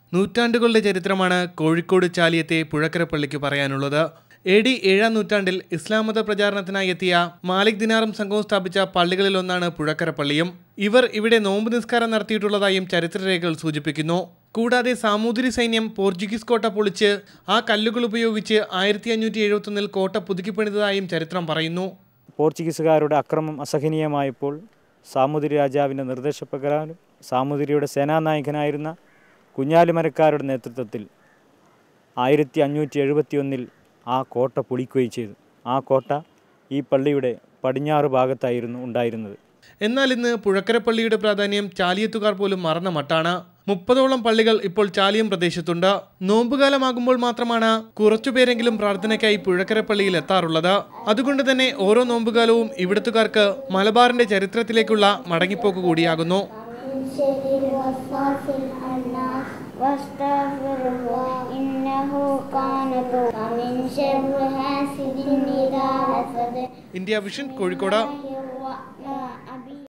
നൂറ്റാണ്ടുകളുടെ ചരിത്രമാണ് കോഴിക്കോട് ചാലിയത്തെ പുഴക്കര പള്ളിക്ക് പറയാനുള്ളത് എ ഡി ഏഴാം നൂറ്റാണ്ടിൽ ഇസ്ലാം മത പ്രചാരണത്തിനായി എത്തിയ മാലിക് ദിനാറും സംഘവും സ്ഥാപിച്ച പള്ളികളിലൊന്നാണ് പുഴക്കര പള്ളിയും ഇവർ ഇവിടെ നോമ്പ് നിസ്കാരം നടത്തിയിട്ടുള്ളതായും ചരിത്രരേഖകൾ സൂചിപ്പിക്കുന്നു കൂടാതെ സാമൂതിരി സൈന്യം പോർച്ചുഗീസ് കോട്ട പൊളിച്ച് ആ കല്ലുകൾ ഉപയോഗിച്ച് ആയിരത്തി അഞ്ഞൂറ്റി എഴുപത്തൊന്നിൽ കോട്ട പുതുക്കിപ്പണിതതായും ചരിത്രം പറയുന്നു പോർച്ചുഗീസുകാരുടെ അക്രമം അസഹനീയമായപ്പോൾ സാമൂതിരി രാജാവിൻ്റെ നിർദ്ദേശപ്രകാരം സാമൂതിരിയുടെ സേനാനായകനായിരുന്ന കുഞ്ഞാലിമരക്കാരുടെ നേതൃത്വത്തിൽ ആയിരത്തി അഞ്ഞൂറ്റി എഴുപത്തിയൊന്നിൽ ആ കോട്ട പൊളിക്കുകയും ചെയ്തു ആ കോട്ട ഈ പള്ളിയുടെ പടിഞ്ഞാറ് ഭാഗത്തായിരുന്നു ഉണ്ടായിരുന്നത് എന്നാൽ ഇന്ന് പുഴക്കരപ്പള്ളിയുടെ പ്രാധാന്യം ചാലിയത്തുകാർ പോലും മറന്ന മട്ടാണ് മുപ്പതോളം പള്ളികൾ ഇപ്പോൾ ചാലിയം പ്രദേശത്തുണ്ട് നോമ്പുകാലമാകുമ്പോൾ മാത്രമാണ് കുറച്ചുപേരെങ്കിലും പ്രാർത്ഥനയ്ക്കായി പുഴക്കരപ്പള്ളിയിൽ എത്താറുള്ളത് അതുകൊണ്ട് തന്നെ ഓരോ നോമ്പുകാലവും ഇവിടത്തുകാർക്ക് മലബാറിന്റെ ചരിത്രത്തിലേക്കുള്ള മടങ്ങിപ്പോക്ക് കൂടിയാകുന്നു من شر الوسواس الخناس واستغفره إنه كان ومن شر حاسد إذا حسد ഇന്ത്യ വിഷൻ കോഴിക്കോട് الرحمن